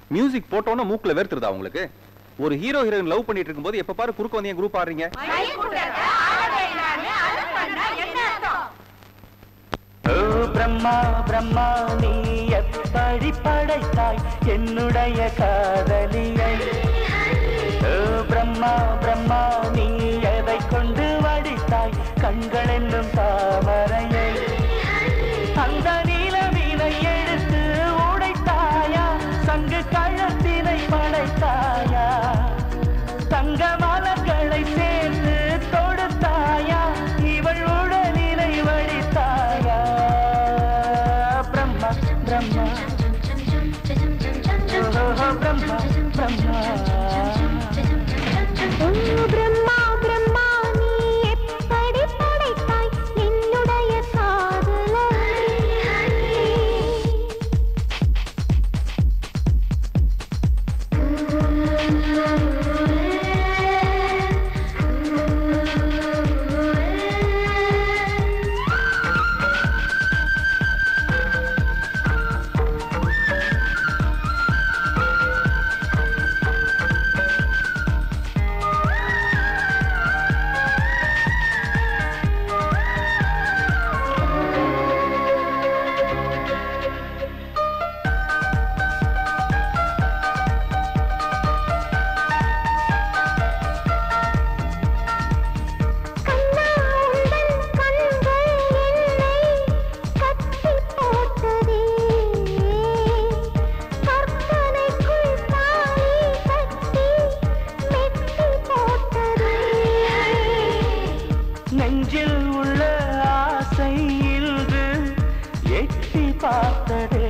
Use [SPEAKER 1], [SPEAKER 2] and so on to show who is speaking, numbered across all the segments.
[SPEAKER 1] music போட்டோன்னு மூக்குல வேர்த்துருதா உங்களுக்கு ஒரு ஹீரோ ஹீரோயின் லவ் பண்ணிட்டு இருக்கும்போது எப்ப பாரு குறுக்க வந்து என் குரூப் ஆடுறீங்க
[SPEAKER 2] ஓ பிரம்மா பிரம்மா நீ எப்படி படைத்தாய் என்னுடைய காதலியை ஓ பிரம்மா பிரம்மா நீ எதை கொண்டு வடித்தாய் கண்கள் என்னும் தாமரையை அந்த நீலமீனை எடுத்து உடைத்தாயா சங்கு கழத்தினை படைத்தாயா தங்க மலர்களை சேர்த்து தொடுத்தாயா இவள் உடலினை வடித்தாயா பிரம்மா பிரம்மா ஓஹோ, பிரம்மா பிரம்மா
[SPEAKER 3] பிரம்மா பிரம்மா நீ எப்படி படைத்தாய் என்னுடைய காதலை கண்ணா உந்தன் கண்கள் என்னை கட்டி போட்டதே கற்பனைக்குள் தாலி கட்டி மெட்டி போட்டதே
[SPEAKER 2] நெஞ்சில் உள்ள ஆசை இன்று எட்டி பார்த்ததே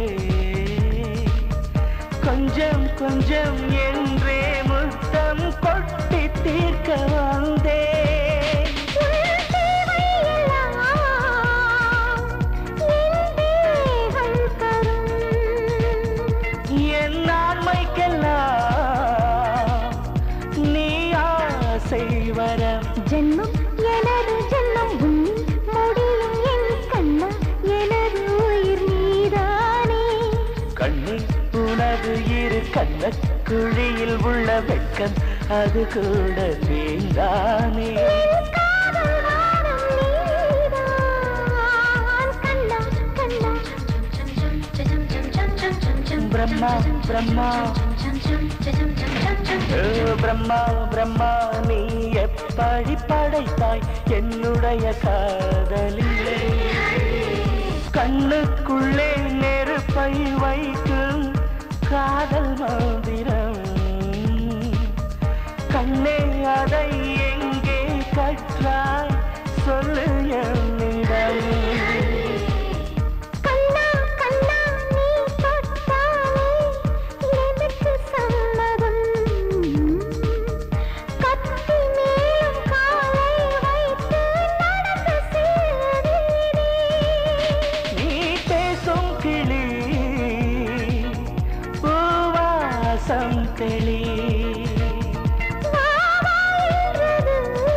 [SPEAKER 2] கொஞ்சம் கொஞ்சம் என்றே முத்தம் கொட்டி தீர்க்க வந்தே
[SPEAKER 3] உன் தேவையெல்லாம் என் தேகம் தரும்
[SPEAKER 2] என் ஆண்மைக்கெல்லாம் நீ ஆசை வரம்
[SPEAKER 3] ஜென்மம் எனது ஜென்மம் உன்னில் முடியும் என் கண்ணா எனது உயிர் நீதானே
[SPEAKER 2] கண்ணி உனது இரு கண்ண குழியில் உள்ள வெட்கம் அது கூட நீந்தானே
[SPEAKER 3] என் காதல் வானம் நீதான் கண்ணா கண்ணா
[SPEAKER 2] பிரம்மா பிரம்மா ஓ பிரம்மா பிரம்மா நீ எப்படி படைத்தாய் என்னுடைய காதலிலே கண்ணுக்குள்ளே நெருப்பை வைக்கும் காதல் மந்திரம் கண்ணே அதை எங்கே கற்றாய் சொல்லு என்னிடம்
[SPEAKER 3] கண்ணா கண்ணா நீ தொட்டாலே எனக்கு சம்மதம் கத்தி மேலும் காலை வைத்து நடந்து செல்வேனே
[SPEAKER 2] நீ பேசும் கிளி பூவாசம் தெளி
[SPEAKER 3] வாவா என்றது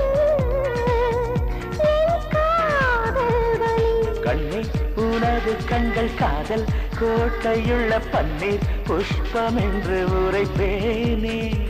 [SPEAKER 3] என் காதல் வலி
[SPEAKER 2] கண்ணே உனது கண்கள் காதல் கோட்டையுள்ள பன்னீர் புஷ்பம் என்று உரைப்பேனே